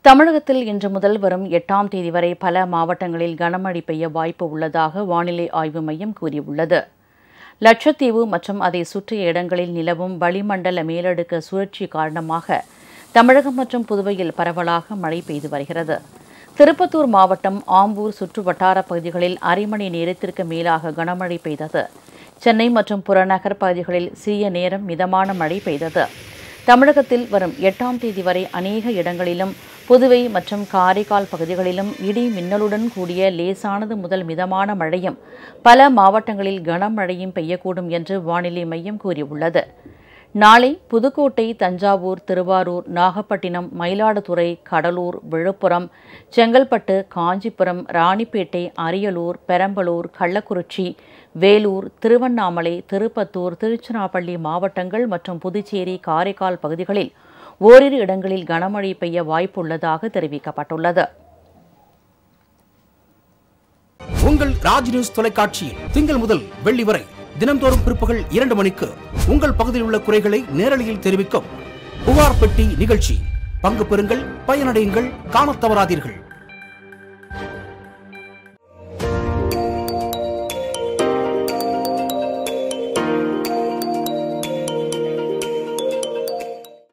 தமிழகத்தில் இன்று முதல் வரும் எட்டாம் தேதி வரை பல மாவட்டங்களில் கனமழை பெய்ய வாய்ப்பு உள்ளதாக வானிலை ஆய்வு மையம் கூறியுள்ளது லட்சத்தீவு மற்றும் அதை சுற்றிய இடங்களில் நிலவும் வளிமண்டல மேலடுக்கு சுழற்சி காரணமாக தமிழகம் மற்றும் புதுவையில் பரவலாக மழை பெய்து வருகிறது திருப்பத்தூர் மாவட்டம் ஆம்பூர் சுற்று வட்டார பகுதிகளில் அரை மணி நேரத்திற்கு மேலாக கனமழை பெய்தது சென்னை மற்றும் புறநகர் பகுதிகளில் சிறிய நேரம் மிதமான மழை பெய்தது தமிழகத்தில் வரும் எட்டாம் தேதி வரை அநேக இடங்களிலும் புதுவை மற்றும் காரைக்கால் பகுதிகளிலும் இடி மின்னலுடன் கூடிய லேசானது முதல் மிதமான மழையும் பல மாவட்டங்களில் கனமழையும் பெய்யக்கூடும் என்று வானிலை மையம் கூறியுள்ளது நாளை புதுக்கோட்டை தஞ்சாவூர் திருவாரூர் நாகப்பட்டினம் மயிலாடுதுறை கடலூர் விழுப்புரம் செங்கல்பட்டு காஞ்சிபுரம் ராணிப்பேட்டை அரியலூர் பெரம்பலூர் கள்ளக்குறிச்சி வேலூர் திருவண்ணாமலை திருப்பத்தூர் திருச்சிராப்பள்ளி மாவட்டங்கள் மற்றும் புதுச்சேரி காரைக்கால் பகுதிகளில் ஓரிரு இடங்களில் கனமழை பெய்ய வாய்ப்புள்ளதாக தெரிவிக்கப்பட்டுள்ளது உங்கள் ராஜ் நியூஸ் தொலைக்காட்சியில் திங்கள் முதல் வெள்ளி வரை தினம்தோறும் பிற்பகல் இரண்டு மணிக்கு உங்கள் பகுதியில் உள்ள குறைகளை நேரலையில் தெரிவிக்கும் புகார் பெட்டி நிகழ்ச்சி பங்கு பெறுங்கள் பயனடையுங்கள் காணத் தவறாதீர்கள்